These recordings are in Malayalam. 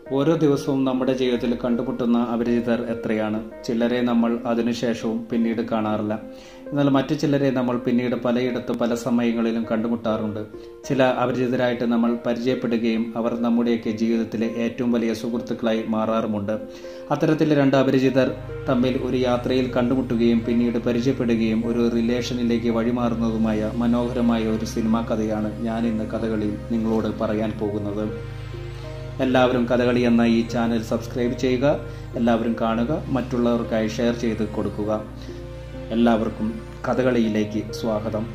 ഓരോ ദിവസവും നമ്മുടെ ജീവിതത്തിൽ കണ്ടുമുട്ടുന്ന അപരിചിതർ എത്രയാണ് ചിലരെ നമ്മൾ അതിനുശേഷവും പിന്നീട് കാണാറില്ല എന്നാൽ മറ്റു ചിലരെ നമ്മൾ പിന്നീട് പലയിടത്തും പല സമയങ്ങളിലും കണ്ടുമുട്ടാറുണ്ട് ചില അപരിചിതരായിട്ട് നമ്മൾ പരിചയപ്പെടുകയും അവർ നമ്മുടെയൊക്കെ ജീവിതത്തിലെ ഏറ്റവും വലിയ സുഹൃത്തുക്കളായി മാറാറുമുണ്ട് അത്തരത്തിൽ രണ്ട് അപരിചിതർ തമ്മിൽ ഒരു യാത്രയിൽ കണ്ടുമുട്ടുകയും പിന്നീട് പരിചയപ്പെടുകയും ഒരു റിലേഷനിലേക്ക് വഴിമാറുന്നതുമായ മനോഹരമായ ഒരു സിനിമാ കഥയാണ് ഞാൻ ഇന്ന് കഥകളിൽ നിങ്ങളോട് പറയാൻ പോകുന്നത് എല്ലാവരും കഥകളി എന്ന ഈ ചാനൽ സബ്സ്ക്രൈബ് ചെയ്യുക എല്ലാവരും കാണുക മറ്റുള്ളവർക്കായി ഷെയർ ചെയ്ത് കൊടുക്കുക എല്ലാവർക്കും കഥകളിയിലേക്ക് സ്വാഗതം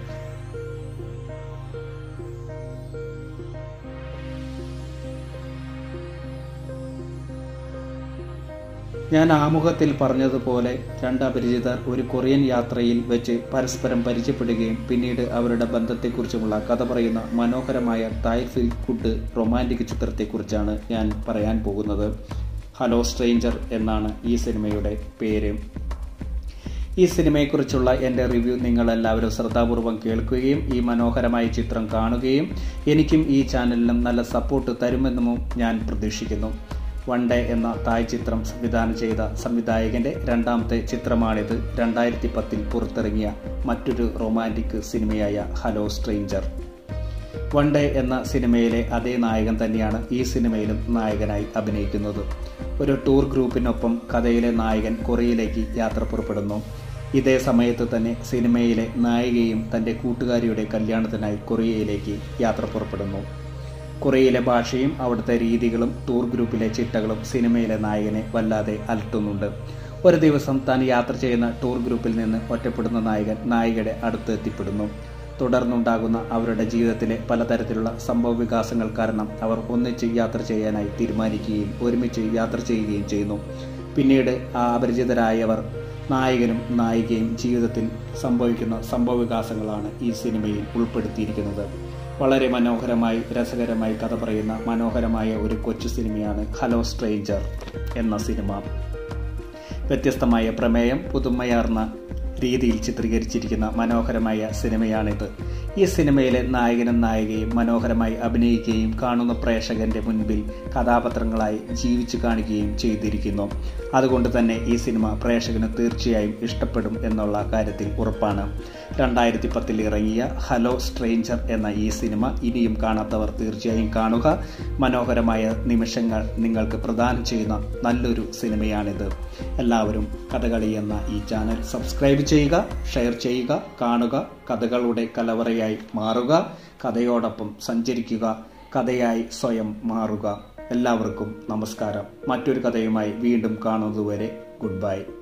ഞാൻ ആമുഖത്തിൽ പറഞ്ഞതുപോലെ രണ്ട് അപരിചിതർ ഒരു കൊറിയൻ യാത്രയിൽ വെച്ച് പരസ്പരം പരിചയപ്പെടുകയും പിന്നീട് അവരുടെ ബന്ധത്തെക്കുറിച്ചുമുള്ള കഥ പറയുന്ന മനോഹരമായ തായ് ഫീൽ ഗുഡ് റൊമാൻറ്റിക് ചിത്രത്തെക്കുറിച്ചാണ് ഞാൻ പറയാൻ പോകുന്നത് ഹലോ സ്ട്രേഞ്ചർ എന്നാണ് ഈ സിനിമയുടെ പേര് ഈ സിനിമയെക്കുറിച്ചുള്ള എൻ്റെ റിവ്യൂ നിങ്ങൾ എല്ലാവരും ശ്രദ്ധാപൂർവം കേൾക്കുകയും ഈ മനോഹരമായ ചിത്രം കാണുകയും എനിക്കും ഈ ചാനലിനും നല്ല സപ്പോർട്ട് തരുമെന്നും ഞാൻ പ്രതീക്ഷിക്കുന്നു വൺ ഡേ എന്ന തായ് ചിത്രം സംവിധാനം ചെയ്ത സംവിധായകന്റെ രണ്ടാമത്തെ ചിത്രമാണിത് രണ്ടായിരത്തി പത്തിൽ പുറത്തിറങ്ങിയ മറ്റൊരു റൊമാൻറ്റിക് സിനിമയായ ഹലോ സ്ട്രേഞ്ചർ വൺ ഡേ എന്ന സിനിമയിലെ അതേ നായകൻ തന്നെയാണ് ഈ സിനിമയിലും നായകനായി അഭിനയിക്കുന്നത് ഒരു ടൂർ ഗ്രൂപ്പിനൊപ്പം കഥയിലെ നായകൻ കൊറിയയിലേക്ക് യാത്ര പുറപ്പെടുന്നു ഇതേ സമയത്ത് തന്നെ സിനിമയിലെ നായികയും തൻ്റെ കൂട്ടുകാരിയുടെ കല്യാണത്തിനായി കൊറിയയിലേക്ക് യാത്ര പുറപ്പെടുന്നു കൊറിയയിലെ ഭാഷയും അവിടുത്തെ രീതികളും ടൂർ ഗ്രൂപ്പിലെ ചിട്ടകളും സിനിമയിലെ നായകനെ വല്ലാതെ അലട്ടുന്നുണ്ട് ഒരു ദിവസം താൻ യാത്ര ചെയ്യുന്ന ടൂർ ഗ്രൂപ്പിൽ നിന്ന് ഒറ്റപ്പെടുന്ന നായകൻ നായികയുടെ അടുത്ത് എത്തിപ്പെടുന്നു തുടർന്നുണ്ടാകുന്ന അവരുടെ ജീവിതത്തിലെ പലതരത്തിലുള്ള സംഭവ വികാസങ്ങൾ കാരണം അവർ ഒന്നിച്ച് യാത്ര ചെയ്യാനായി തീരുമാനിക്കുകയും ഒരുമിച്ച് യാത്ര ചെയ്യുകയും ചെയ്യുന്നു പിന്നീട് ആ അപരിചിതരായവർ നായകനും നായികയും ജീവിതത്തിൽ സംഭവിക്കുന്ന സംഭവ വികാസങ്ങളാണ് ഈ സിനിമയിൽ ഉൾപ്പെടുത്തിയിരിക്കുന്നത് വളരെ മനോഹരമായി രസകരമായി കഥ പറയുന്ന മനോഹരമായ ഒരു കൊച്ചു സിനിമയാണ് ഹലോ സ്ട്രേഞ്ചർ എന്ന സിനിമ വ്യത്യസ്തമായ പ്രമേയം പുതുമയാർന്ന രീതിയിൽ ചിത്രീകരിച്ചിരിക്കുന്ന മനോഹരമായ സിനിമയാണിത് ഈ സിനിമയിലെ നായകനും നായികയും മനോഹരമായി അഭിനയിക്കുകയും കാണുന്ന പ്രേക്ഷകന്റെ മുൻപിൽ കഥാപാത്രങ്ങളായി ജീവിച്ചു കാണിക്കുകയും ചെയ്തിരിക്കുന്നു അതുകൊണ്ട് തന്നെ ഈ സിനിമ പ്രേക്ഷകന് തീർച്ചയായും ഇഷ്ടപ്പെടും എന്നുള്ള കാര്യത്തിൽ ഉറപ്പാണ് രണ്ടായിരത്തി പത്തിൽ ഇറങ്ങിയ ഹലോ സ്ട്രേഞ്ചർ എന്ന ഈ സിനിമ ഇനിയും കാണാത്തവർ തീർച്ചയായും കാണുക മനോഹരമായ നിമിഷങ്ങൾ നിങ്ങൾക്ക് പ്രദാനം ചെയ്യുന്ന നല്ലൊരു സിനിമയാണിത് എല്ലാവരും കഥകളി എന്ന ഈ ചാനൽ സബ്സ്ക്രൈബ് ചെയ്യുക ഷെയർ ചെയ്യുക കാണുക കഥകളുടെ കലവറയായി മാറുക കഥയോടൊപ്പം സഞ്ചരിക്കുക കഥയായി സ്വയം മാറുക എല്ലാവർക്കും നമസ്കാരം മറ്റൊരു കഥയുമായി വീണ്ടും കാണുന്നതുവരെ ഗുഡ് ബൈ